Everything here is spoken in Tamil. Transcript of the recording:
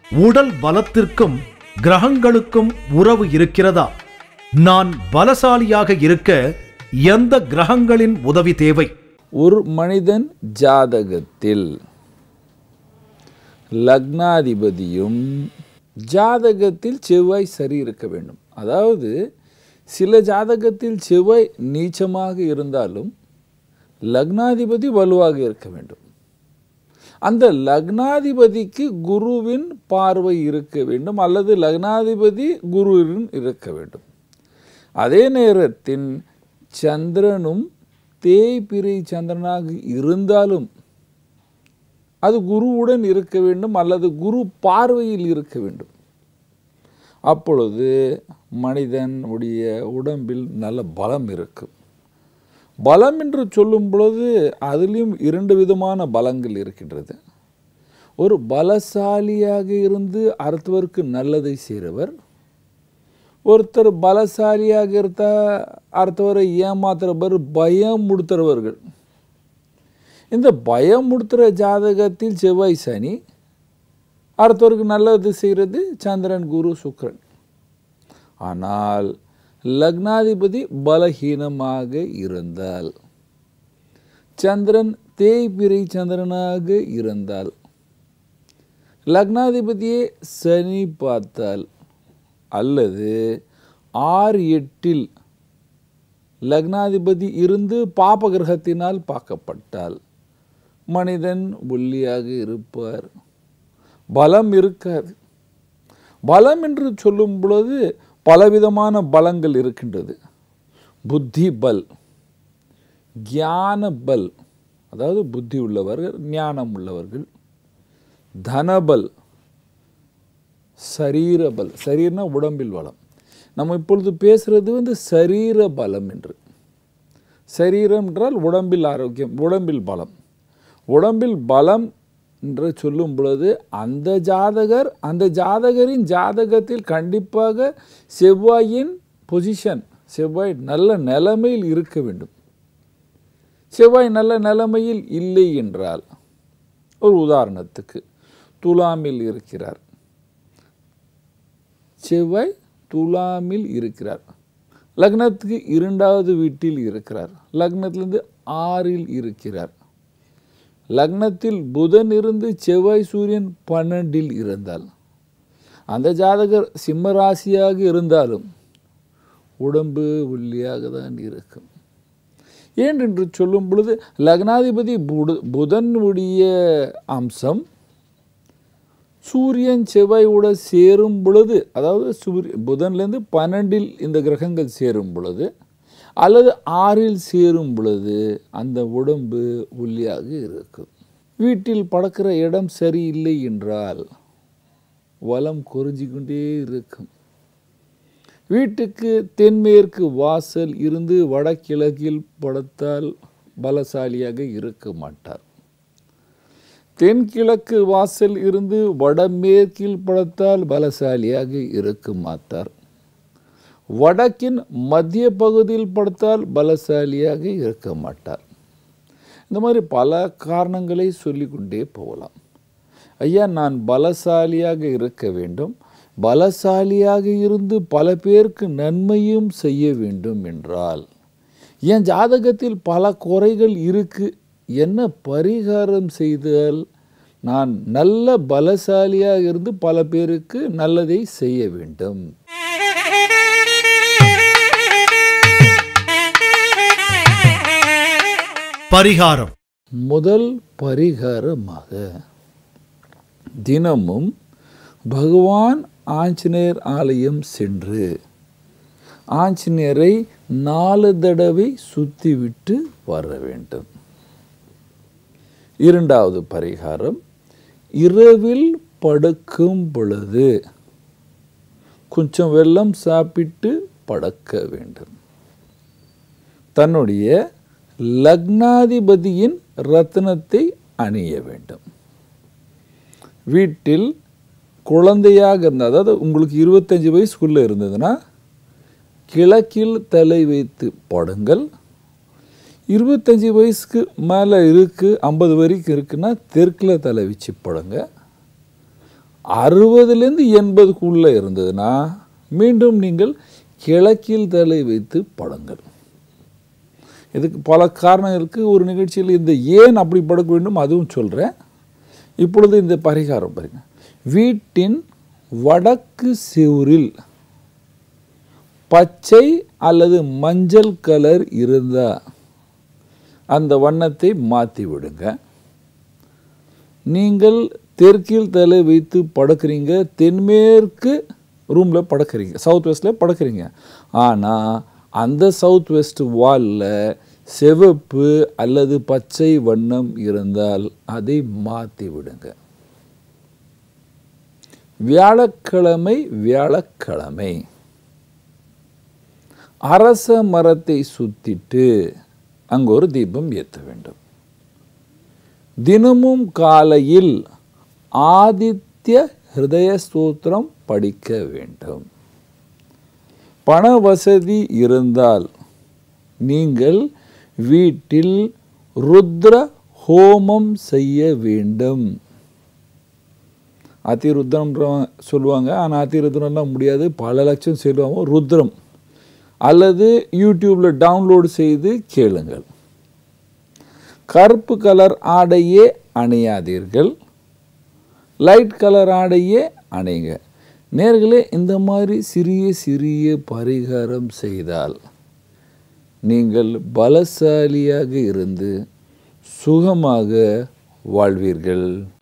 உடல் பலத்திற்கும் கிரகங்களுக்கும் உறவு இருக்கிறதா நான் பலசாலியாக இருக்க எந்த கிரகங்களின் உதவி தேவை ஒரு மனிதன் ஜாதகத்தில் லக்னாதிபதியும் ஜாதகத்தில் செவ்வாய் சரி இருக்க வேண்டும் அதாவது சில ஜாதகத்தில் செவ்வாய் நீச்சமாக இருந்தாலும் லக்னாதிபதி வலுவாக இருக்க வேண்டும் அந்த லக்னாதிபதிக்கு குருவின் பார்வை இருக்க வேண்டும் அல்லது லக்னாதிபதி குருவின் இருக்க வேண்டும் அதே நேரத்தில் சந்திரனும் தேய்பிரை சந்திரனாக இருந்தாலும் அது குருவுடன் இருக்க வேண்டும் அல்லது குரு பார்வையில் இருக்க வேண்டும் அப்பொழுது மனிதன் உடைய உடம்பில் நல்ல பலம் இருக்கும் பலம் என்று சொல்லும் பொழுது அதிலும் இரண்டு விதமான பலங்கள் இருக்கின்றது ஒரு பலசாலியாக இருந்து அடுத்தவருக்கு நல்லதை செய்கிறவர் ஒருத்தர் பலசாலியாக இருந்தா அடுத்தவரை ஏமாத்துறவர் பயம் முடுத்துறவர்கள் இந்த பயம் முடுத்துற ஜாதகத்தில் செவ்வாய் சனி அடுத்தவருக்கு நல்லது செய்கிறது சந்திரன் குரு சுக்கிரன் ஆனால் லக்னாதிபதி பலஹீனமாக இருந்தால் சந்திரன் தேய்பிரை சந்திரனாக இருந்தால் லக்னாதிபதியே சனி பார்த்தால் அல்லது ஆறு எட்டில் லக்னாதிபதி இருந்து பாப கிரகத்தினால் பார்க்கப்பட்டால் மனிதன் ஒல்லியாக இருப்பார் பலம் இருக்காது பலம் என்று சொல்லும் பொழுது பலவிதமான பலங்கள் இருக்கின்றது புத்தி பல் ஞான பல் அதாவது புத்தி உள்ளவர்கள் ஞானம் உள்ளவர்கள் தனபல் சரீர பல் சரீரனா உடம்பில் பலம் நம்ம இப்பொழுது பேசுறது வந்து சரீர பலம் என்று சரீரம் என்றால் உடம்பில் ஆரோக்கியம் உடம்பில் பலம் உடம்பில் பலம் என்று சொல்லும் பொழுது அந்த ஜாதகர் அந்த ஜாதகரின் ஜாதகத்தில் கண்டிப்பாக செவ்வாயின் பொசிஷன் செவ்வாய் நல்ல நிலைமையில் இருக்க வேண்டும் செவ்வாய் நல்ல நிலைமையில் இல்லை என்றால் ஒரு உதாரணத்துக்கு துலாமில் இருக்கிறார் செவ்வாய் துலாமில் இருக்கிறார் லக்னத்துக்கு இரண்டாவது வீட்டில் இருக்கிறார் லக்னத்திலிருந்து ஆறில் இருக்கிறார் லக்னத்தில் புதன் இருந்து செவ்வாய் சூரியன் பன்னெண்டில் இருந்தால் அந்த ஜாதகர் சிம்ம ராசியாக இருந்தாலும் உடம்பு ஒல்லியாக தான் இருக்கும் ஏன் என்று சொல்லும் பொழுது லக்னாதிபதி புடு புதனுடைய அம்சம் சூரியன் செவ்வாயோட சேரும் பொழுது அதாவது சூரிய புதன்லேருந்து பன்னெண்டில் இந்த கிரகங்கள் சேரும் பொழுது அல்லது ஆறில் சேரும் பொழுது அந்த உடம்பு ஒல்லியாக இருக்கும் வீட்டில் படக்கிற இடம் சரியில்லை என்றால் வலம் குறைஞ்சிக்கொண்டே இருக்கும் வீட்டுக்கு தென்மேற்கு வாசல் இருந்து வடகிழக்கில் படுத்தால் பலசாலியாக இருக்க மாட்டார் தென்கிழக்கு வாசல் இருந்து வடமேற்கில் படுத்தால் பலசாலியாக இருக்க மாட்டார் வடக்கின் மத்திய பகுதியில் படுத்தால் பலசாலியாக இருக்க மாட்டார் இந்த மாதிரி பல காரணங்களை சொல்லிக்கொண்டே போகலாம் ஐயா நான் பலசாலியாக இருக்க வேண்டும் பலசாலியாக இருந்து பல பேருக்கு நன்மையும் செய்ய வேண்டும் என்றால் என் ஜாதகத்தில் பல குறைகள் இருக்கு என்ன பரிகாரம் செய்தால் நான் நல்ல பலசாலியாக இருந்து பல பேருக்கு நல்லதை செய்ய வேண்டும் பரிகாரம் முதல் பரிகாரமாக தினமும் பகவான் ஆஞ்சநேயர் ஆலயம் சென்று ஆஞ்சநேயரை நாலு தடவை சுத்திவிட்டு வர வேண்டும் இரண்டாவது பரிகாரம் இரவில் படுக்கும் பொழுது கொஞ்சம் வெல்லம் சாப்பிட்டு படுக்க வேண்டும் தன்னுடைய லக்னாதிபதியின் ரத்னத்தை அணிய வேண்டும் வீட்டில் குழந்தையாக இருந்தால் அதாவது உங்களுக்கு இருபத்தஞ்சி வயசுக்குள்ளே இருந்ததுன்னா கிழக்கில் தலை வைத்து படுங்கள் இருபத்தஞ்சி வயசுக்கு மேலே இருக்குது ஐம்பது வரைக்கும் இருக்குன்னா தெற்கில் தலை வச்சு படுங்க அறுபதுலேருந்து எண்பதுக்குள்ளே இருந்ததுன்னா மீண்டும் நீங்கள் கிழக்கில் தலை வைத்து படுங்கள் இதுக்கு பல காரணம் இருக்குது ஒரு நிகழ்ச்சியில் இந்த ஏன் அப்படி படுக்க வேண்டும் அதுவும் சொல்கிறேன் இப்பொழுது இந்த பரிகாரம் பாருங்க வீட்டின் வடக்கு செவுரில் பச்சை அல்லது மஞ்சள் கலர் இருந்தால் அந்த வண்ணத்தை மாற்றி விடுங்க நீங்கள் தெற்கில் தலை வைத்து படுக்கிறீங்க தென்மேற்கு ரூமில் படுக்கிறீங்க சவுத் வெஸ்டில் படுக்கிறீங்க ஆனால் அந்த சவுத் வெஸ்ட் வாலில் சிவப்பு அல்லது பச்சை வண்ணம் இருந்தால் அதை மாற்றி விடுங்க வியாழக்கிழமை வியாழக்கிழமை அரச மரத்தை சுத்திட்டு அங்கே ஒரு தீபம் ஏற்ற வேண்டும் தினமும் காலையில் ஆதித்ய ஹிருதய ஸ்தோத்திரம் படிக்க வேண்டும் பண வசதி இருந்தால் நீங்கள் வீட்டில் ருத்ர ஹோமம் செய்ய வேண்டும் அதிருத்ரம் சொல்லுவாங்க ஆனால் அதிருத்ரம்லாம் முடியாது பல லட்சம் சொல்லுவாங்க ருத்ரம் அல்லது யூடியூப்பில் டவுன்லோடு செய்து கேளுங்கள் கருப்பு கலர் ஆடையே அணியாதீர்கள் லைட் கலர் ஆடையே அணிங்க நேர்களே இந்த மாதிரி சிறிய சிறிய பரிகாரம் செய்தால் நீங்கள் பலசாலியாக இருந்து சுகமாக வாழ்வீர்கள்